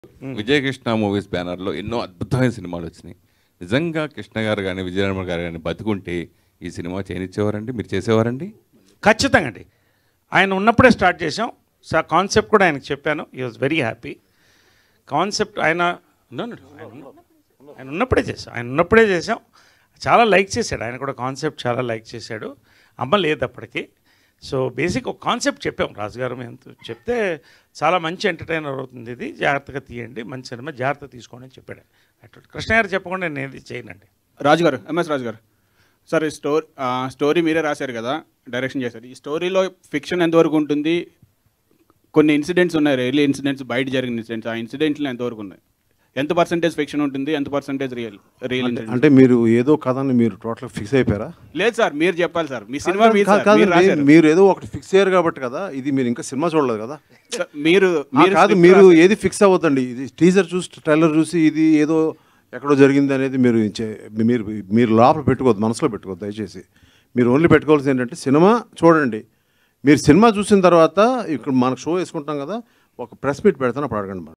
Vijayakrishna movies బ్యానర్లో ఎన్నో అద్భుతమైన సినిమాలు వచ్చినాయి నిజంగా కృష్ణ గారు కానీ విజయరామ గారు కానీ బతుకుంటే ఈ సినిమా చేయనిచ్చేవారండి మీరు చేసేవారండి ఖచ్చితంగా అండి ఆయన ఉన్నప్పుడే స్టార్ట్ చేసాం సో ఆ కాన్సెప్ట్ కూడా ఆయనకు చెప్పాను ఈ వాజ్ వెరీ హ్యాపీ కాన్సెప్ట్ ఆయన no, no, no, ఆయన ఉన్న- ఆయన ఉన్నప్పుడే చేసాం ఆయన ఉన్నప్పుడే చేసాం చాలా లైక్ చేశాడు ఆయన కూడా కాన్సెప్ట్ చాలా లైక్ చేశాడు అమ్మ లేదు అప్పటికి సో బేసిక్ ఒక కాన్సెప్ట్ చెప్పాం రాజుగారు మేము చెప్తే చాలా మంచి ఎంటర్టైనర్ అవుతుంది ఇది జాగ్రత్తగా తీయండి మంచి సినిమా జాగ్రత్త తీసుకోండి అని చెప్పాడు అట్లా కృష్ణ గారు చెప్పకుండా నేను ఇది చేయనండి రాజు గారు ఎంఎస్ రాజు గారు సార్ ఈ స్టోరీ స్టోరీ మీరే రాశారు కదా డైరెక్షన్ చేశారు ఈ స్టోరీలో ఫిక్షన్ ఎంతవరకు ఉంటుంది కొన్ని ఇన్సిడెంట్స్ ఉన్నాయి రియల్ ఇన్సిడెంట్స్ బయట జరిగిన ఇన్సిడెంట్స్ ఆ ఇన్సిడెంట్లు ఎంతవరకు ఉన్నాయి ఎంత పర్సెంటేజ్ ఫిక్షన్ ఉంటుంది ఎంత పర్సెంటేజ్ రియల్ రియల్ అంటే- అంటే మీరు ఏదో కథని మీరు టోటల్ ఫిక్స్ అయిపోయారా లేదు సార్ మీరు చెప్పాలి సార్ మీ సినిమా మీరు కాదు, సార్, కాదు, మీరు మీరు- రాశారు. మీరు ఏదో ఒకటి ఫిక్స్ అయ్యారు కాబట్టి కదా ఇది మీరు ఇంకా సినిమా చూడలేదు కదా సార్, మీరు ఆ, మీరు కాదు script మీరు రాశారు. ఏది ఫిక్స్ అవ్వద్దండి ఇది టీజర్ చూసి ట్రైలర్ చూసి ఇది ఏదో ఎక్కడో జరిగింది అనేది మీరు చే- మీరు మీరు లోపల పెట్టుకోవద్దు మనసులో పెట్టుకోవద్దు దయచేసి మీరు ఓన్లీ పెట్టుకోవాల్సింది ఏంటంటే సినిమా చూడండి మీరు సినిమా చూసిన తర్వాత ఇక్కడ మనకు షో వేసుకుంటాం కదా ఒక ప్రెస్ మీట్ పెడతాను అప్పుడు అడగండి మరి